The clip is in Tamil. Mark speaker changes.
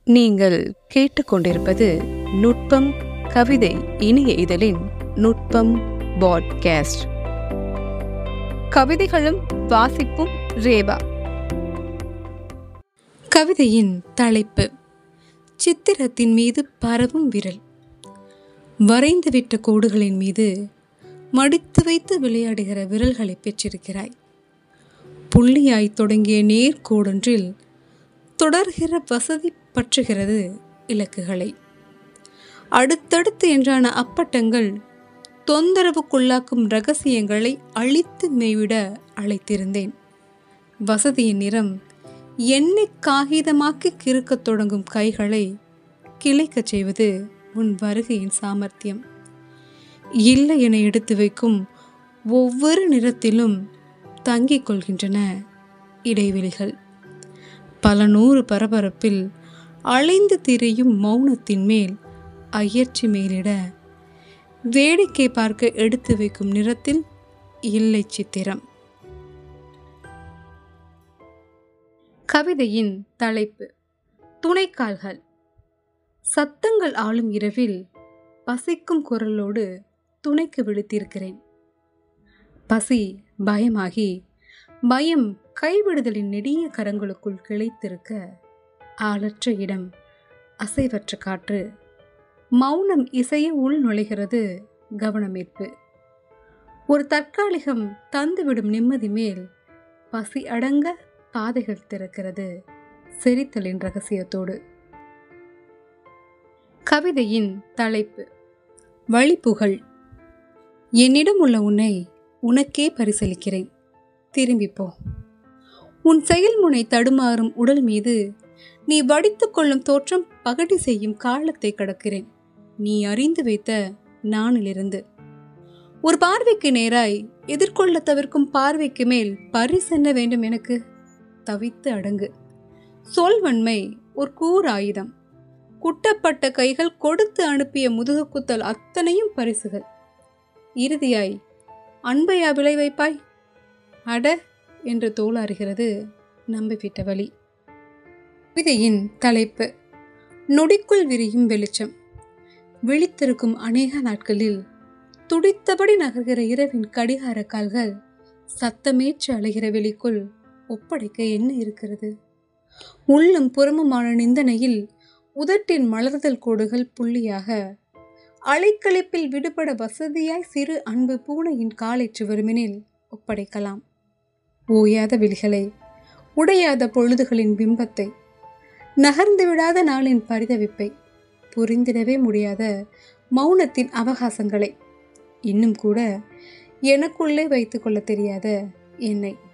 Speaker 1: நீங்கள் கேட்டுக்கொண்டிருப்பது நுட்பம் கவிதை இனிய இதழின் நுட்பம் பாட்காஸ்ட் கவிதைகளும் வாசிப்பும் ரேவா
Speaker 2: கவிதையின் தலைப்பு சித்திரத்தின் மீது பரவும் விரல் வரைந்துவிட்ட கோடுகளின் மீது மடித்து வைத்து விளையாடுகிற விரல்களை பெற்றிருக்கிறாய் புள்ளியாய் தொடங்கிய நேர்கோடொன்றில் தொடர்கிற வசதி பற்றுகிறது இலக்குகளை அடுத்தடுத்து என்றான அப்பட்டங்கள் தொந்தரவுக்குள்ளாக்கும் ரகசியங்களை அழித்து மேய்விட அழைத்திருந்தேன் வசதியின் நிறம் எண்ணெய் காகிதமாக்கி கிறுக்கத் தொடங்கும் கைகளை கிளைக்கச் செய்வது உன் வருகையின் சாமர்த்தியம் இல்லை என எடுத்து வைக்கும் ஒவ்வொரு நிறத்திலும் தங்கிக் கொள்கின்றன இடைவெளிகள் பல நூறு பரபரப்பில் அலைந்து திரியும் மௌனத்தின் மேல் அயற்சி மேலிட வேடிக்கை பார்க்க எடுத்து வைக்கும் நிறத்தில் இல்லை சித்திரம் கவிதையின் தலைப்பு துணைக்கால்கள் சத்தங்கள் ஆளும் இரவில் பசிக்கும் குரலோடு துணைக்கு விழுத்திருக்கிறேன் பசி பயமாகி பயம் கைவிடுதலின் நெடிய கரங்களுக்குள் கிளைத்திருக்க ஆளற்ற இடம் அசைவற்ற காற்று மௌனம் இசைய உள் நுழைகிறது கவனமீர்ப்பு ஒரு தற்காலிகம் தந்துவிடும் நிம்மதி மேல் பசி அடங்க பாதைகள் திறக்கிறது செரித்தலின் ரகசியத்தோடு கவிதையின் தலைப்பு வழிப்புகழ் என்னிடம் உள்ள உன்னை உனக்கே பரிசளிக்கிறேன் திரும்பிப்போ உன் செயல்முனை தடுமாறும் உடல் மீது நீ வடித்து கொள்ளும் தோற்றம் பகடி செய்யும் காலத்தை கடக்கிறேன் நீ அறிந்து வைத்த நானிலிருந்து ஒரு பார்வைக்கு நேராய் எதிர்கொள்ள தவிர்க்கும் பார்வைக்கு மேல் பரிசென்ன வேண்டும் எனக்கு தவித்து அடங்கு சொல்வன்மை ஒரு கூர் ஆயுதம் குட்டப்பட்ட கைகள் கொடுத்து அனுப்பிய முதுகு குத்தல் அத்தனையும் பரிசுகள் இறுதியாய் அன்பையா விளை வைப்பாய் அட என்று தோளாறுகிறது நம்பிவிட்ட வழி விதையின் தலைப்பு நொடிக்குள் விரியும் வெளிச்சம் விழித்திருக்கும் அநேக நாட்களில் துடித்தபடி நகர்கிற இரவின் கடிகார கால்கள் சத்தமேற்று அலைகிற வெளிக்குள் ஒப்படைக்க என்ன இருக்கிறது உள்ளும் புறமுமான நிந்தனையில் உதட்டின் மலர்தல் கோடுகள் புள்ளியாக அலைக்கழிப்பில் விடுபட வசதியாய் சிறு அன்பு பூனையின் காலைற்று வருமெனில் ஒப்படைக்கலாம் ஓயாத விழிகளை உடையாத பொழுதுகளின் பிம்பத்தை நகர்ந்து விடாத நாளின் பரிதவிப்பை புரிந்திடவே முடியாத மௌனத்தின் அவகாசங்களை இன்னும் கூட எனக்குள்ளே வைத்துக்கொள்ள தெரியாத என்னை